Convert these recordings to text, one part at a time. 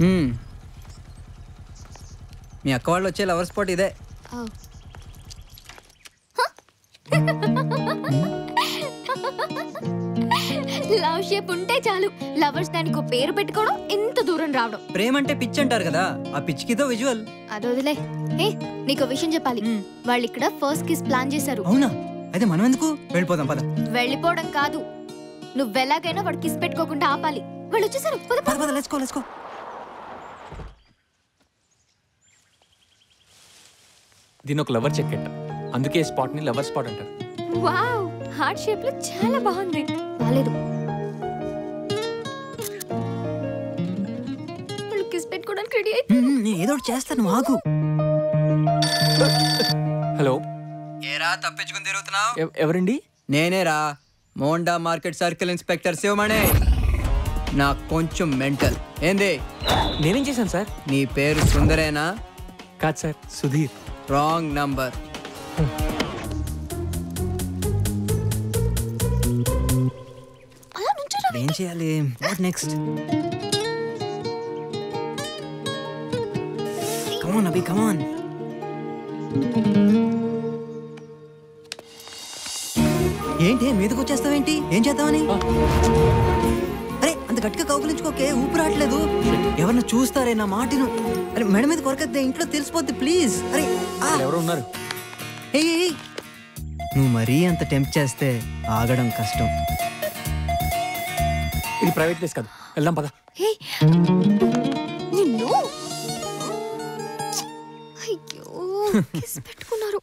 హ్మ్. మీ అక్క వాళ్ళు వచ్చే లవర్ స్పాట్ ఇదే లవ్ షేప్ ఉంటే చాలు లవర్స్ దానికి ఒక పేరు పెట్టుకోవడం ఇంత దూరం రావడం ప్రేమ అంటే పిచ్ అంటారు కదా ఆ పిచ్చికితో విజువల్ అది వదిలే ఏ నీకు విషయం చెప్పాలి వాళ్ళు ఇక్కడ ఫస్ట్ కిస్ ప్లాన్ చేశారు అవునా అయితే మనం ఎందుకు వెళ్ళిపోదాం పద వెళ్ళిపోవడం కాదు నువ్వు ఎలాగైనా వాడు కిస్ పెట్టుకోకుండా ఆపాలి వాళ్ళు వచ్చేసారు పద, పద. పద పద లెట్స్ గో లెట్స్ గో దీని ఒక లవర్ చెక్కెట్ అందుకే ఈ స్పాట్ ని లవర్ స్పాట్ అంటారు వావ్ హార్ట్ షేప్ లో చాలా బాగుంది బాలేదు వాళ్ళు కిస్ పెట్టుకోవడానికి రెడీ అయితే హ్మ్, నేను ఏదో ఒకటి చేస్తాను ఆగు హలో ఏరా తప్పించుకుని తిరుగుతున్నావు ఎవ- ఎవరండి నేనేరా Monda market circle inspector Sivamani నాకు కొంచెం మెంటల్ ఏంది నేనేం చేశాను సార్ నీ పేరు సుందరేనా కాదు సార్ సుధీర్ రాంగ్ నంబర్ అలా నుంచోరా ఏం చేయాలి వాట్ నెక్స్ట్ కమాన్ అభి కమాన్ ఏంటి మీదకి వచ్చేస్తావేంటి ఏం చేద్దామని అరే అంత గట్టిగా కౌగులించుకోకే ఊపిరి రావట్లేదు ఎవరన్నా చూస్తారే నా మాటను అరే మెడ మీద కొరకద్దే ఇంట్లో తెలిసిపోద్ది ప్లీజ్ అరే ఆ! ఎవరు ఉన్నారు ఏయ్, ఏయ్, ఏయ్. నువ్వు మరీ అంత టెంప్ట్ చేస్తే ఆగడం కష్టం ఇది ప్రైవేట్ ప్లేస్ కాదు వెళ్దాం పద హే నిన్ను అయ్యో కిస్ పెట్టుకున్నారు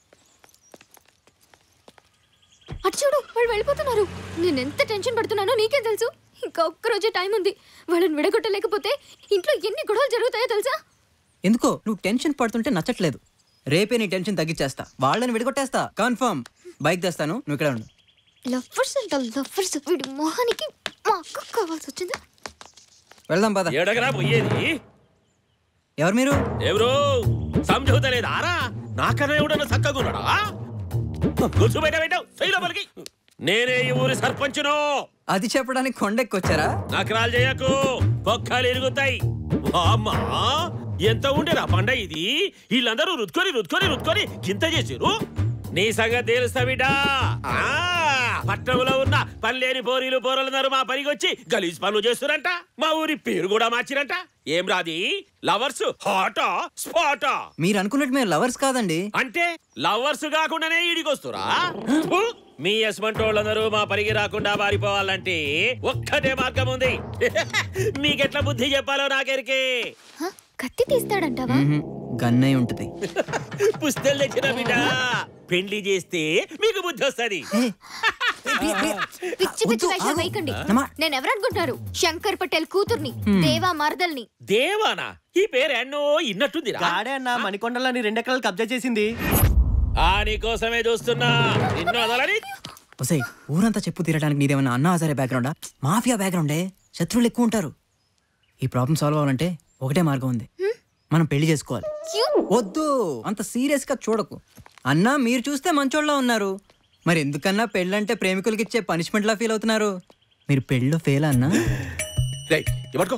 అటు చూడు వాళ్ళు వెళ్ళిపోతున్నారు నేను ఎంత టెన్షన్ పడుతున్నానో నీకే తెలుసు ఇంకా ఒక్క రోజే టైం ఉంది వాళ్ళని విడగొట్టలేకపోతే ఇంట్లో ఎన్ని గొడవలు జరుగుతాయో తెలుసా ఎందుకో నువ్వు టెన్షన్ పడుతుంటే నచ్చట్లేదు రేపే నీ టెన్షన్ తగ్గించేస్తా వాళ్ళని విడగొట్టేస్తా కన్ఫర్మ్ బైక్ తెస్తాను నువ్వు ఇక్కడ ఉండు లవ్వర్స్ అంట లవ్వర్స్ వీడి మొహానికి మా అక్క కావాల్సి వచ్చింది వెళ్దాం పద ఎడగరా పోయేది ఎవరు మీరు ఎవరు సంజోతలేదు ఆరా నాకన్నా ఎవడన్నా చక్కగున్నాడా కూర్చోబెట్ట పెట్టావు లోపలికి నేనే ఈ ఊరి సర్పంచును అది చెప్పడానికి కొండెక్కొచ్చారా నకరాలు చేయకు పొక్కలు ఇరుగుతాయి అమ్మా ఎంత ఉండేరా పండ ఇది వీళ్ళందరూ రుద్కొని రుద్కొని రుద్కొని గింత చేసిరు నీ సంగతి తెలుస్తా బిడ్డా ఆ, పట్టణంలో ఉన్న పల్లెని పోరీలు పోరలందరూ మా పనికి వచ్చి గలీజ్ పనులు చేస్తురంట మా ఊరి పేరు కూడా మార్చిరంట ఏం రాది లవర్స్ హాటా స్పాటా మీరు అనుకున్నట్టు మేము లవర్స్ కాదండి అంటే లవర్స్ కాకుండానే ఈడికొస్తురా ఫు! మీ యశ్మంటోళ్ళందరూ మా పరిగి రాకుండా పారిపోవాలంటే ఒక్కటే మార్గం ఉంది మీకెట్లా బుద్ధి చెప్పాలో నాకెరికే హ? కత్తి తీస్తాడంటావా గన్ అయి ఉంటది పుస్తలు తెచ్చిన బిడ్డ పెళ్లి చేస్తే మీకు బుద్ధి వస్తుంది ఏ, ప్రియ, ప్రియ. పిచ్చి పిచ్చి వద్దు, వేషాలు ఆగు. వేయకండి నమ్మా. నేను ఎవరనుకుంటున్నారు శంకర్ పటేల్ కూతుర్ని దేవా మరదల్ని దేవానా ఈ పేరు ఎన్నో ఇన్నట్టుందిరా గాడే అన్న మణికొండలని రెండెకరాలు కబ్జా చేసింది ఆ నీకోసమే చూస్తున్నా నిన్ను వదలని ఒసై ఊరంతా చెప్పు తీరడానికి నీదేమన్నా అన్నా హజారే బ్యాక్గ్రౌండా మాఫియా బ్యాక్గ్రౌండే శత్రువులు ఎక్కువ ఉంటారు ఈ ప్రాబ్లం సాల్వ్ అవ్వాలంటే ఒకటే మార్గం ఉంది మనం పెళ్లి చేసుకోవాలి క్యూ వద్దు అంత సీరియస్ గా చూడకు అన్నా మీరు చూస్తే మంచోళ్ళ ఉన్నారు మరి ఎందుకన్నా పెళ్ళంటే ప్రేమికులకి ఇచ్చే పనిష్మెంట్ లా ఫీల్ అవుతున్నారు మీరు పెళ్ళిలో ఫెయిల్ అన్నా రేయ్, ఇవ్వడుకో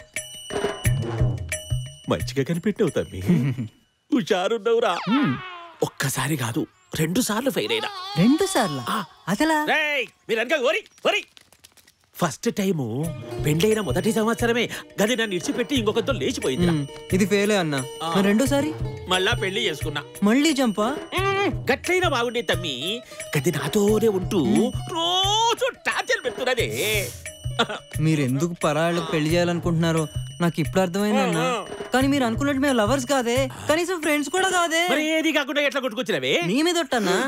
మంచిగా కనిపెట్టావు తమ్మి హుషారున్నావురా ఒక్కసారి కాదు రెండు సార్లు ఫెయిల్ అయినా రెండు సార్లు అసలా రేయ్ మీరు అనక ఓరి ఓరి ఫస్ట్ టైము పెళ్ళైన మొదటి సంవత్సరమే గది నన్ను ఇడిచిపెట్టి ఇంకొకరితో లేచిపోయింది మ్, ఇది ఫెయిలే అన్నా మరి రెండోసారి మళ్ళా పెళ్లి చేసుకున్నా మళ్ళీ జంపా మ్మ్, గట్లైనా బాగుండే తమ్మి గది నాతోనే ఉంటూ రోజు టార్చర్ పెడుతున్నదే మీరు ఎందుకు పరాళ్ళకు పెళ్లి చేయాలనుకుంటున్నారో నాకు ఇప్పుడు అర్థమైంది అన్న కానీ మీరు అనుకున్నట్టు మేము లవర్స్ కాదే కనీసం ఫ్రెండ్స్ కూడా కాదే మరి ఏది కాకుండా ఎట్లా కొట్టుకొచ్చినవే నీ మీద ఒట్టన్నా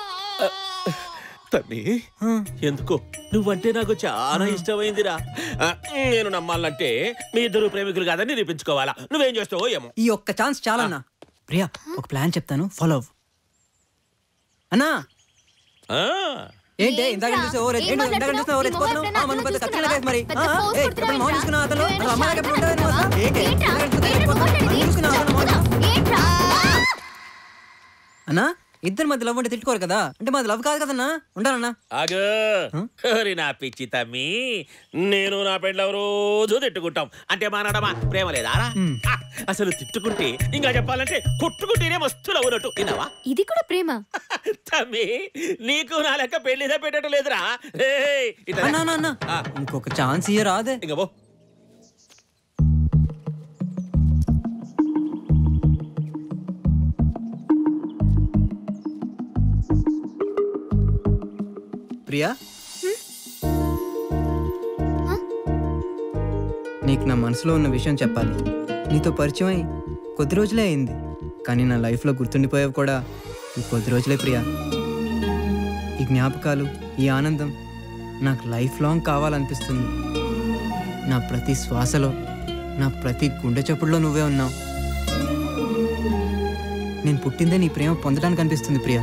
తమ్మి ఎందుకో నువ్వంటే నాకు చాలా ఇష్టమైందిరా ఆ, నేను నమ్మాలంటే మీ ఇద్దరు ప్రేమికులు కాదని నిరూపించుకోవాలా నువ్వేం చేస్తావో ఏమో ఈ ఒక్క ఛాన్స్ చాలన్నా ప్రియా ఒక ప్లాన్ చెప్తాను ఫాలో అవ్వు అన్నా ఆ, ఏంటి ఇందాక చూస్తే ఓ రెచ్చి- ఏంటి ఇందాక చూస్తే ఓ రెచ్చిపోతున్నావు? ఆ, మనం పెద్ద కత్తిలా కేసు మరి ఆ, ఏ, ఎప్పుడు మొహం చూసుకున్నావు అతను అసలు అమ్మాయిలకు ఎప్పుడు ఉంటావు నువ్వు అసలు? ఏంటి? ఇందాక చూస్తే రెచ్చిపోతున్నావు? మొహం చూసుకున్నావు అతను మొహం? అన్నా ఇద్దరు మధ్య లవ్ అంటే తిట్టుకోరు కదా అంటే మాది లవ్ కాదు కదన్నా ఉండాలన్నా ఆగు ఓరి నా పిచ్చి తమ్మి నేను నా పెండ్ల రోజు తిట్టుకుంటాం అంటే మానడమా ప్రేమ లేదారా ఆ, అసలు తిట్టుకుంటే ఇంకా చెప్పాలంటే కొట్టుకుంటేనే మస్తు నవ్వునట్టు విన్నావా ఇది కూడా ప్రేమ తమ్మి నీకు నా లెక్క పెళ్లిదే పెట్టడం లేదురా ఏయ్, ఇట్లా రా. అన్నా అన్నా, అన్నా ఆ. ఇంకొక ఛాన్స్ ఇయ్య రాదే ఇంక పో ప్రియా నీకు నా మనసులో ఉన్న విషయం చెప్పాలి నీతో పరిచయం అయి కొద్ది రోజులే అయింది కానీ నా లైఫ్లో గుర్తుండిపోయేవి కూడా ఈ కొద్ది రోజులే ప్రియా ఈ జ్ఞాపకాలు ఈ ఆనందం నాకు లైఫ్ లాంగ్ కావాలనిపిస్తుంది నా ప్రతి శ్వాసలో నా ప్రతి గుండె చప్పుడులో నువ్వే ఉన్నావు నేను పుట్టిందే నీ ప్రేమ పొందడానికి అనిపిస్తుంది ప్రియా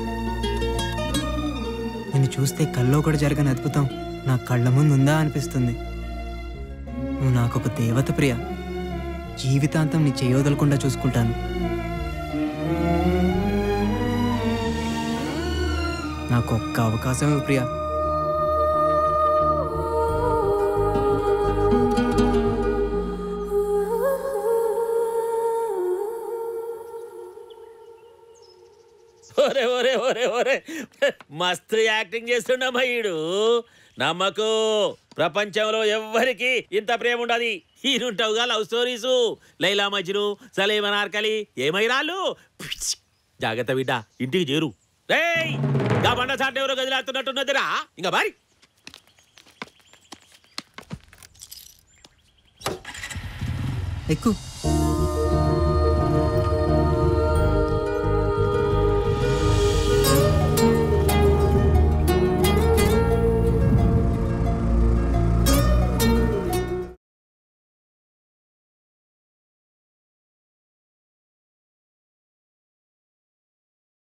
నిన్ను చూస్తే కల్లో కూడా జరగని అద్భుతం నా కళ్ళ ముందు ఉందా అనిపిస్తుంది నువ్వు నాకొక దేవత ప్రియ జీవితాంతం నీ చేయవదలకుండా చూసుకుంటాను నాకు ఒక్క అవకాశం ఇవ్వు ప్రియా ఒరే ఒరే ఒరే ఒరే మస్తు యాక్టింగ్ చేస్తుండమ్మా ఈడు నమ్మకు ప్రపంచంలో ఎవ్వరికి ఇంత ప్రేమ ఉండదు ఈనుంటావుగా లవ్ స్టోరీసు లైలా మజ్ను సలీమ నార్కలి ఏమైరాళ్ళు పిచ్. జాగ్రత్త బిడ్డ ఇంటికి చేరు రేయ్ గా బండ చాట ఎవరో గదిలాడుతున్నట్టున్నదిరా ఇంకా మరి ఎక్కువ